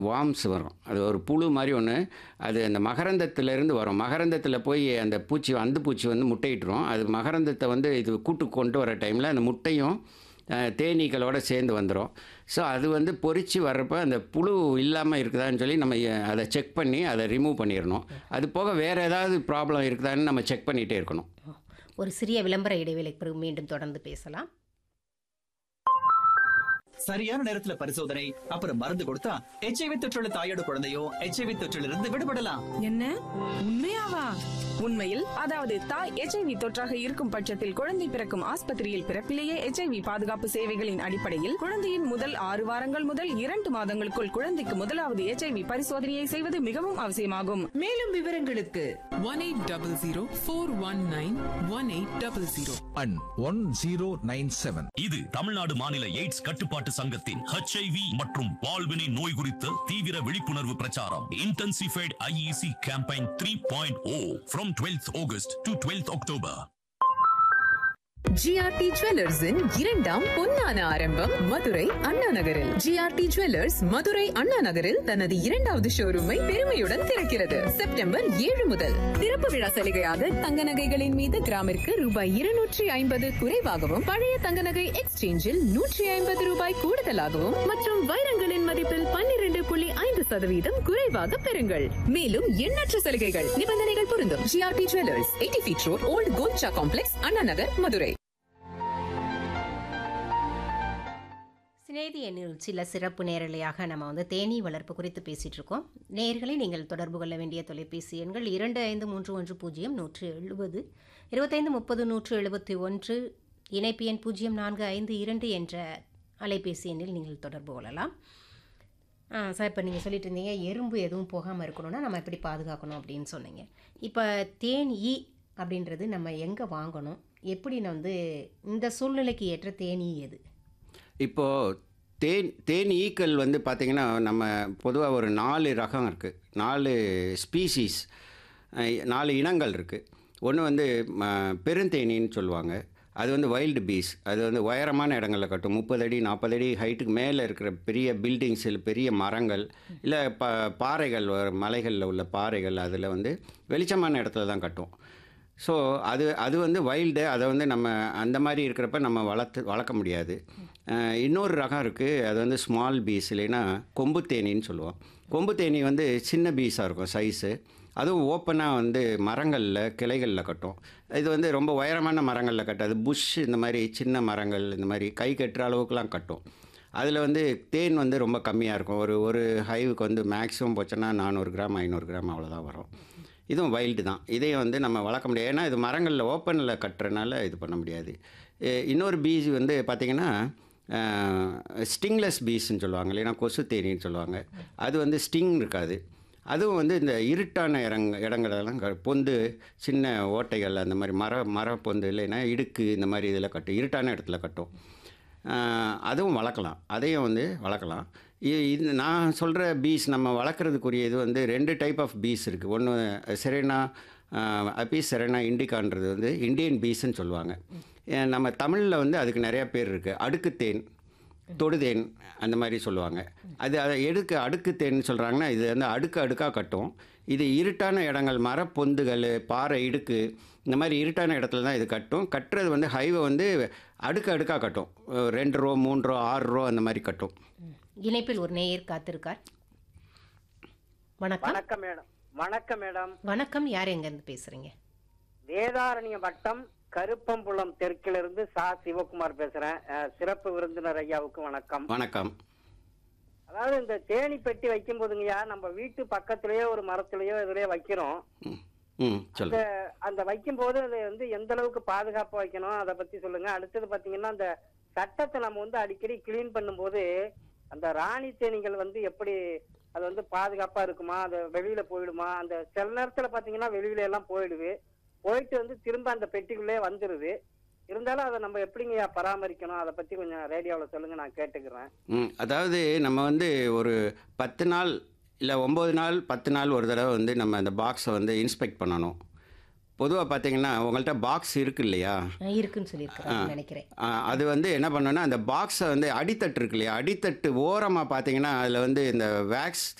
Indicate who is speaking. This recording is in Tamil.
Speaker 1: வார்ம்ஸ் வரும் அது ஒரு புழு மாதிரி ஒன்று அது அந்த மகரந்தத்திலேருந்து வரும் மகரந்தத்தில் போய் அந்த பூச்சி அந்த பூச்சி வந்து முட்டையிட்டுரும் அது மகரந்தத்தை வந்து இது கூட்டுக்கு கொண்டு வர டைமில் அந்த முட்டையும் அஹ், தேனீக்களோட சேர்ந்து வந்துடும் ஸோ அது வந்து பொறிச்சு வர்றப்ப அந்த புழு இல்லாமல் இருக்குதான்னு சொல்லி நம்ம அஹ், அதை செக் பண்ணி அதை ரிமூவ் பண்ணிடணும் அது போக வேறு ஏதாவது ப்ராப்ளம் இருக்குதான்னு நம்ம செக் பண்ணிகிட்டே இருக்கணும்
Speaker 2: ஒரு சிறிய விளம்பர இடைவேளைக்கு பிறகு மீண்டும் தொடர்ந்து பேசலாம்
Speaker 3: சரியான நேரத்துல பரிசோதனை அப்புறம் மருந்து கொடுத்தா எச்ஐவி தொற்றுள்ள தாயோட குழந்தையோ எச்ஐவி தொற்றில் இருந்து விடுபடலாம்
Speaker 4: என்ன உண்மையாவா
Speaker 5: உண்மையில் அதாவது தாய் எச்ஐவி தொற்றாக இருக்கும் பட்சத்தில் குழந்தை பிறக்கும் ஆஸ்பத்திரியில் பிறப்பிலேயே எச்ஐவி பாதுகாப்பு சேவைகளின் அடிப்படையில் குழந்தையின் முதல் ஆறு வாரங்கள் முதல் இரண்டு மாதங்களுக்குள் குழந்தைக்கு முதலாவது எச்ஐவி பரிசோதனையை செய்வது மிகவும் அவசியமாகும்
Speaker 4: மேலும் விவரங்களுக்கு
Speaker 6: one 1800
Speaker 7: and one zero nine seven.
Speaker 8: இது தமிழ்நாடு மாநில எய்ட்ஸ் கட்டுப்பாட்டு சங்கத்தின் ஹெச்ஐவி மற்றும் பால்வினை நோய் குறித்த தீவிர விழிப்புணர்வு பிரச்சாரம் intensified IEC campaign three point O from twelfth August to twelfth October
Speaker 9: GRT ஜுவல்லர்ஸின் இரண்டாம் பொன்னான ஆரம்பம் மதுரை அண்ணா நகரில் ஜிஆர்டி ஜுவல்லர்ஸ் மதுரை அண்ணா நகரில் தனது இரண்டாவது ஷோரூமை பெருமையுடன் திறக்கிறது செப்டம்பர் ஏழு முதல் திறப்பு விழா சலுகையாக தங்க நகைகளின் மீது கிராமிற்கு ரூபாய் இருநூற்றி ஐம்பது குறைவாகவும் பழைய தங்க நகை எக்ஸ்சேஞ்சில் நூற்றி ஐம்பது ரூபாய் கூடுதலாகவும் மற்றும் வைரங்களின் மதிப்பில் பன்னிரண்டு புள்ளி ஐந்து சதவீதம் குறைவாக பெறுங்கள் மேலும் எண்ணற்ற சலுகைகள் நிபந்தனைகள் பொருந்தும் GRT jewellers eighty feet road old Kolcha complex Anna Nagar Madurai
Speaker 2: சிநேதி எண்ணில் சில சிறப்பு நேரலையாக நம்ம வந்து தேனீ வளர்ப்பு குறித்து பேசிகிட்டு இருக்கோம் நேயர்களை நீங்கள் தொடர்பு கொள்ள வேண்டிய தொலைபேசி எண்கள் இரண்டு ஐந்து மூன்று ஒன்று பூஜ்ஜியம் நூற்று எழுபது இருபத்தைந்து முப்பது நூற்று எழுபத்தி ஒன்று இணைப்பு எண் பூஜ்ஜியம் நான்கு ஐந்து இரண்டு என்ற அலைபேசி எண்ணில் நீங்கள் தொடர்பு கொள்ளலாம் ஆ சார் இப்போ நீங்கள் சொல்லிட்டு இருந்தீங்க எறும்பு எதுவும் போகாமல் இருக்கணும்னா நம்ம எப்படி பாதுகாக்கணும் அப்படின்னு சொன்னீங்க இப்போ தேன் ஈ அப்படின்றது நம்ம எங்கே வாங்கணும் எப்படி நான் வந்து இந்த சூழ்நிலைக்கு ஏற்ற தேனீ எது
Speaker 1: இப்போது தேன் தேன் ஈக்கள் வந்து பார்த்திங்கன்னா நம்ம பொதுவாக ஒரு நாலு ரகம் இருக்குது நாலு ஸ்பீசிஸ் நாலு இனங்கள் இருக்குது ஒன்று வந்து ம, பெருந்தேனின்னு சொல்லுவாங்க அது வந்து வைல்டு பீஸ் அது வந்து உயரமான இடங்களில் கட்டும் முப்பது அடி நாற்பது அடி ஹைட்டுக்கு மேலே இருக்கிற பெரிய பில்டிங்ஸ் இல்லை பெரிய மரங்கள் இல்லை ப பாறைகள் வ- மலைகளில் உள்ள பாறைகள் அதில் வந்து வெளிச்சமான இடத்துல தான் கட்டும் ஸோ அது அது வந்து வைல்டு அதை வந்து நம்ம அந்த மாதிரி இருக்கிறப்ப நம்ம வளர்த்து வளர்க்க முடியாது அஹ் இன்னொரு ரகம் இருக்குது அது வந்து ஸ்மால் பீஸ் இல்லைன்னா கொம்பு தேனின்னு சொல்லுவோம் கொம்பு தேனி வந்து சின்ன பீஸாக இருக்கும் சைஸு அதுவும் ஓப்பனாக வந்து மரங்களில் கிளைகளில் கட்டும் இது வந்து ரொம்ப உயரமான மரங்களில் கட்டாது புஷ் இந்த மாதிரி சின்ன மரங்கள் இந்த மாதிரி கை கட்டுற அளவுக்குலாம் கட்டும் அதில் வந்து தேன் வந்து ரொம்ப கம்மியாக இருக்கும் ஒரு ஒரு ஹைவுக்கு வந்து மேக்ஸிமம் போச்சுன்னா நானூறு கிராம் ஐநூறு கிராம் அவ்வளோதான் வரும் இதுவும் வைல்டு தான் இதையும் வந்து நம்ம வளர்க்க முடியாது ஏன்னா இது மரங்களில் ஓப்பனில் கட்டுறனால இது பண்ண முடியாது எ- இன்னொரு பீஸ் வந்து பார்த்திங்கன்னா ஸ்டிங்லெஸ் பீஸ்ன்னு சொல்லுவாங்க இல்லைன்னா கொசு தேனின்னு சொல்லுவாங்க அது வந்து ஸ்டிங் இருக்காது அதுவும் வந்து இந்த இருட்டான இடங்க இடங்களெல்லாம் க- பொந்து சின்ன ஓட்டைகள் அந்த மாதிரி மர மர பொந்து இல்லைன்னா இடுக்கு இந்த மாதிரி இதில் கட்டும் இருட்டான இடத்துல கட்டும் ஆஹ் அதுவும் வளர்க்கலாம் அதையும் வந்து வளர்க்கலாம் இ- இது நான் சொல்கிற பீஸ் நம்ம வளர்க்குறதுக்குரிய இது வந்து ரெண்டு டைப் ஆஃப் பீஸ் இருக்குது ஒன்று செரேனா அப்பீஸ் செரேனா இண்டிகான்றது வந்து இந்தியன் பீஸ்ன்னு சொல்லுவாங்க ஏன் நம்ம தமிழில் வந்து அதுக்கு நிறையா பேர் இருக்குது அடுக்குத்தேன் தொடுதேன் அந்த மாதிரி சொல்லுவாங்க அது அதை எடுக்க அடுக்கு தேன்னு சொல்கிறாங்கன்னா இது வந்து அடுக்கு அடுக்காக கட்டும் இது இருட்டான இடங்கள் மரப்பொந்துகள் பாறை இடுக்கு இந்த மாதிரி இருட்டான இடத்துல தான் இது கட்டும் கட்டுறது வந்து ஹைவே வந்து அடுக்கு அடுக்காக கட்டும் அஹ் ரெண்டு ரோ மூணு ரோ ஆறு ரோ அந்த மாதிரி கட்டும்
Speaker 2: இணைப்பில் ஒரு நேயர் காத்திருக்கார் வணக்கம்
Speaker 10: வணக்கம் மேடம் வணக்கம் மேடம்
Speaker 2: வணக்கம் யார் எங்கேருந்து பேசுகிறீங்க
Speaker 10: வேதாரண்ய வட்டம் கருப்பம்புலம் தெற்கிலிருந்து சா சிவகுமார் பேசுறேன் அஹ், சிறப்பு விருந்தினர் ஐயாவுக்கு வணக்கம்
Speaker 1: வணக்கம்
Speaker 10: அதாவது இந்த தேனி பெட்டி வைக்கும் போதுங்கய்யா நம்ம வீட்டு பக்கத்திலேயோ ஒரு மரத்திலேயோ இதுலயே வைக்கிறோம்
Speaker 1: ம் ம்
Speaker 10: அந்த
Speaker 1: சொல்லுங்கள்
Speaker 10: அந்த வைக்கும் போது அது வந்து எந்த அளவுக்கு பாதுகாப்பு வைக்கணும் அதை பத்தி சொல்லுங்க அடுத்தது பாத்தீங்கன்னா அந்த சட்டத்தை நம்ம வந்து அடிக்கடி கிளீன் பண்ணும்போது அந்த ராணி தேனீகள் வந்து எப்படி அது வந்து பாதுகாப்பா இருக்குமா அது வெளியில போயிடுமா அந்த சில நேரத்துல பாத்தீங்கன்னா வெளியில எல்லாம் போயிடுது போயிட்டு வந்து திரும்ப அந்த பெட்டிக்குள்ளே வந்துருது இருந்தாலும் அதை நம்ம எப்படிங்கய்யா பராமரிக்கணும் அதை பத்தி கொஞ்சம் ரேடியோவில் சொல்லுங்க நான் கேட்டுக்கிறேன்
Speaker 1: ம் அதாவது நம்ம வந்து ஒரு பத்து நாள் இல்லை ஒம்பது நாள் பத்து நாள் ஒரு தடவை வந்து நம்ம அந்த பாக்ஸை வந்து இன்ஸ்பெக்ட் பண்ணணும் பொதுவாக பார்த்தீங்கன்னா உங்கள்கிட்ட பாக்ஸ் இருக்கு இல்லையா
Speaker 2: அஹ் இருக்குன்னு சொல்லியிருக்கிறேன் நினைக்கிறேன்
Speaker 1: ஆ, அது வந்து என்ன பண்ணோன்னா அந்த பாக்ஸை வந்து அடித்தட்டு இருக்கு இல்லையா அடித்தட்டு ஓரமாக பார்த்தீங்கன்னா அதில் வந்து இந்த வேக்ஸ்